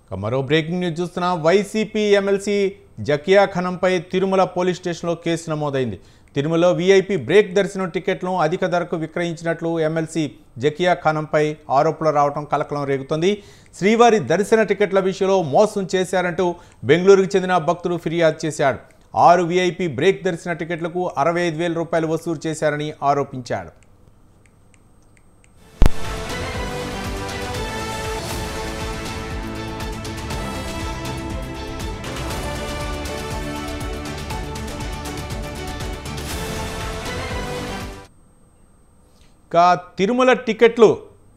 ఇక మరో breaking news చూస్తున్నాం వైసీపీ ఎమ్మెల్సీ జకియా ఖనంపై తిరుమల పోలీస్ స్టేషన్లో కేసు నమోదైంది తిరుమలలో వీఐపీ బ్రేక్ దర్శనం టికెట్లను అధిక ధరకు విక్రయించినట్లు ఎమ్మెల్సీ జకియా ఖానంపై ఆరోపణలు రావడం కలకలం రేగుతోంది శ్రీవారి దర్శన టికెట్ల విషయంలో మోసం చేశారంటూ బెంగళూరుకు చెందిన భక్తుడు ఫిర్యాదు చేశాడు ఆరు వీఐపీ బ్రేక్ దర్శన టికెట్లకు అరవై ఐదు వేల రూపాయలు వసూలు చేశారని ఆరోపించాడు ఇక తిరుమల టికెట్లు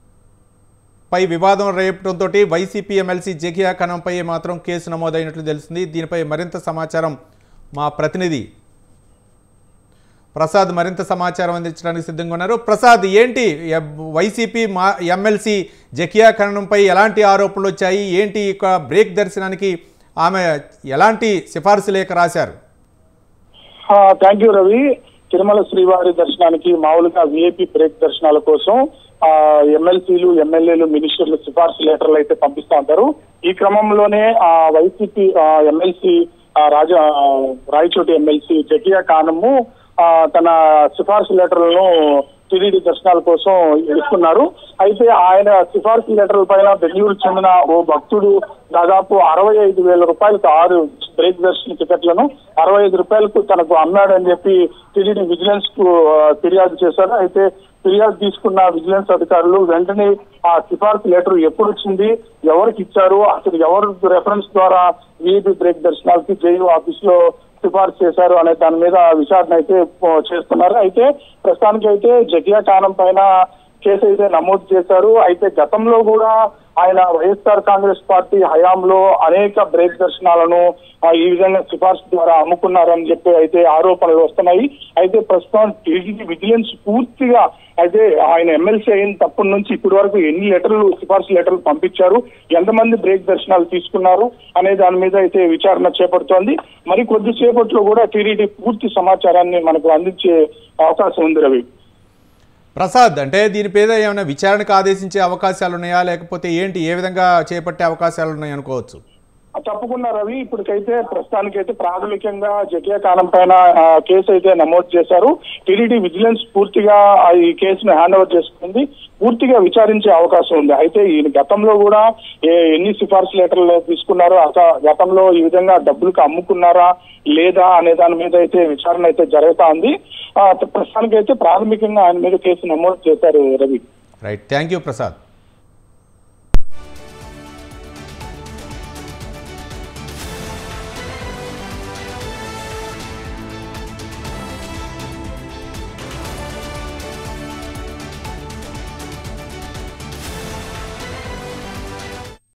పై వివాదం రేపడంతో వైసీపీ ఎమ్మెల్సీ జకియా ఖనంపై మాత్రం కేసు నమోదైనట్లు తెలిసింది దీనిపై మరింత సమాచారం మా ప్రతినిధి ప్రసాద్ మరింత సమాచారం అందించడానికి సిద్ధంగా ఉన్నారు ప్రసాద్ ఏంటి ఎ- వైసీపీ మా ఎమ్మెల్సీ జకియా ఖననంపై ఎలాంటి ఆరోపణలు వచ్చాయి ఏంటి ఇక బ్రేక్ దర్శనానికి ఆమె ఎలాంటి సిఫార్సు లేఖ రాశారు థ్యాంక్ యూ రవి తిరుమల శ్రీవారి దర్శనానికి మామూలుగా విఐపి బ్రేక్ దర్శనాల కోసం ఆ ఎమ్మెల్సీలు ఎమ్మెల్యేలు మినిస్టర్లు సిఫార్సు లెటర్లు అయితే పంపిస్తా ఉంటారు ఈ క్రమంలోనే ఆ వైసీపీ ఎమ్మెల్సీ రాజా ఆ, రాయచోటి ఎమ్మెల్సీ జకియా కానము ఆ, తన సిఫార్సు లెటర్లను టీడీడీ దర్శనాల కోసం ఇస్తున్నారు అయితే ఆయన సిఫార్సు లెటర్ల పైన బెంగళూరు చెందిన ఓ భక్తుడు దాదాపు అరవై ఐదు వేల రూపాయలకు ఆరు బ్రేక్ దర్శన టికెట్లను అరవై ఐదు రూపాయలకు తనకు అమ్మాడని చెప్పి టీడీడీ విజిలెన్స్ కు ఆ, ఫిర్యాదు చేశారు అయితే ఫిర్యాదు తీసుకున్న విజిలెన్స్ అధికారులు వెంటనే ఆ సిఫార్సు లెటర్ ఎప్పుడు వచ్చింది ఎవరికి ఇచ్చారు అసలు ఎవరు రెఫరెన్స్ ద్వారా వీఐపీ బ్రేక్ దర్శనాలకి జేయూ ఆఫీస్ లో సిఫార్సు చేశారు అనే దాని మీద విచారణ అయితే ఆ, చేస్తున్నారు అయితే ప్రస్తుతానికి అయితే జగియా కాలం పైన కేసు అయితే నమోదు చేశారు అయితే గతంలో కూడా ఆయన వైఎస్ఆర్ కాంగ్రెస్ పార్టీ హయాంలో అనేక బ్రేక్ దర్శనాలను ఆ, ఈ విధంగా సిఫార్సు ద్వారా అమ్ముకున్నారని చెప్పి అయితే ఆరోపణలు వస్తున్నాయి అయితే ప్రస్తుతం టీడీపీ విజిలెన్స్ పూర్తిగా అయితే ఆయన ఎమ్మెల్సీ అయిన తప్పటి నుంచి ఇప్పటి వరకు ఎన్ని లెటర్లు సిఫార్సు లెటర్లు పంపించారు ఎంతమంది బ్రేక్ దర్శనాలు తీసుకున్నారు అనే దాని మీద అయితే విచారణ చేపడుతోంది మరి కొద్దిసేపట్లో కూడా టీడీడీ పూర్తి సమాచారాన్ని మనకు అందించే అవకాశం ఉంది రవి ప్రసాద్ అంటే దీని మీద ఏమైనా విచారణకు ఆదేశించే అవకాశాలు ఉన్నాయా లేకపోతే ఏంటి ఏ విధంగా చేపట్టే అవకాశాలు ఉన్నాయి అనుకోవచ్చు ఆ, తప్పకుండా రవి ఇప్పటికైతే ప్రస్తుతానికైతే ప్రాథమికంగా జకియా కాలం పైన ఆ, కేసు అయితే నమోదు చేశారు టీడీడీ విజిలెన్స్ పూర్తిగా ఆ, ఈ కేసును హ్యాండ్ ఓవర్ చేసుకుంది పూర్తిగా విచారించే అవకాశం ఉంది అయితే ఈ గతంలో కూడా ఏ- ఎన్ని సిఫార్సు లెటర్లు తీసుకున్నారో అత గతంలో ఈ విధంగా డబ్బులకు అమ్ముకున్నారా లేదా అనే దాని మీద అయితే విచారణ అయితే జరుగుతా ఉంది ఆ, ప్రస్తుతానికైతే ప్రాథమికంగా ఆయన మీద కేసు నమోదు చేశారు Ravi right thank you Prasad